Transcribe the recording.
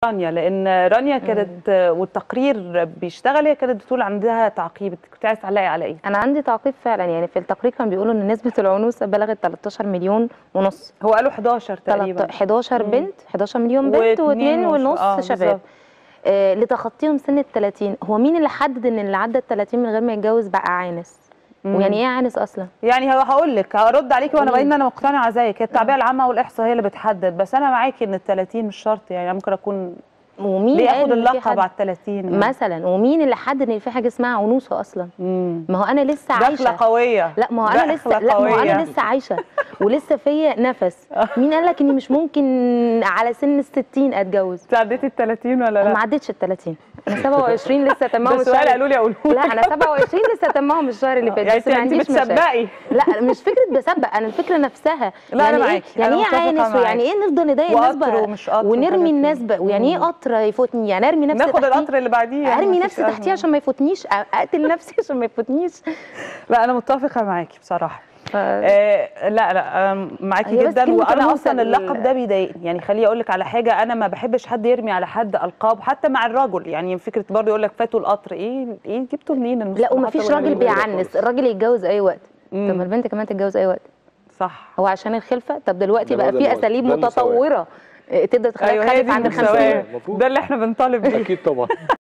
رانيا لان رانيا كانت والتقرير بيشتغل هي كانت بتقول عندها تعقيب كنت عايز تعلقي على ايه انا عندي تعقيب فعلا يعني في التقرير كانوا بيقولوا ان نسبه العنوسه بلغت 13 مليون ونص هو قالوا 11 تقريبا 11 بنت 11 مليون بنت واتنين واثنين ونص. ونص آه، شباب بالظبط. آه لتخطيهم سن ال 30 هو مين اللي حدد ان اللي عدى ال 30 من غير ما يتجوز بقى عانس مم. ويعني ايه عانس اصلا يعني هو هقول لك هرد عليكي وانا قولي. باين انا مقتنعه زيك هي التعبئه العامه والاحصاء هي اللي بتحدد بس انا معاكي ان ال 30 مش شرط يعني أنا ممكن اكون ومين ليه قال اخد إن في اللقب حد- على ال 30 مثلا ومين اللي حدد ان في حاجه اسمها عنوسه اصلا امم ما هو انا لسه دخله عايشه قويه لا ما هو انا لسه دخلة لا ما هو قوية. انا لسه عايشه ولسه فيا نفس مين قال لك اني مش ممكن على سن ال 60 اتجوز انت عديتي ال 30 ولا ما لا؟ عدتش ال 30 انا 27 لسه تمام ده سؤال قالوا لي اقوله لا انا 27 لسه تمام الشهر اللي فات يعني بس ما انت عنديش مشاكل بتسبقي لا مش فكره بسبق انا الفكره نفسها لا، أنا يعني معاكي. ايه يعني أنا ايه متفقة عانس معاكي. ويعني ايه نفضل نضايق الناس وقطر بقى ومش قطر ونرمي وحاجات الناس كده. بقى ويعني ايه مم. قطر يفوتني يعني ارمي نفسي ناخد تحتيه القطر اللي بعديه يعني ارمي مفيش نفسي أزمة. تحتيه عشان ما يفوتنيش اقتل نفسي عشان ما يفوتنيش لا انا متفقه معاكي بصراحه ف... آه لا لا أنا معاكي هي بس جدا كلمة وانا العنصر اصلا ال- اللقب ده بيضايقني يعني خليني اقول لك على حاجه انا ما بحبش حد يرمي على حد القاب حتى مع الرجل يعني فكره برضه يقول لك فاتوا القطر ايه ايه جبتوا منين لا المصطلحات ومفيش راجل الغريبة دي؟ بيعنس الراجل يتجوز اي وقت مم. طب ما البنت كمان تتجوز اي وقت صح هو عشان الخلفه طب دلوقتي ده بقى ده في المو- اساليب ده المساواة. متطوره إيه، تقدر تخليك ايوه هي تخلف دي عند ال 50 المساواه المفروض. ده اللي احنا بنطالب بيه اكيد طبعا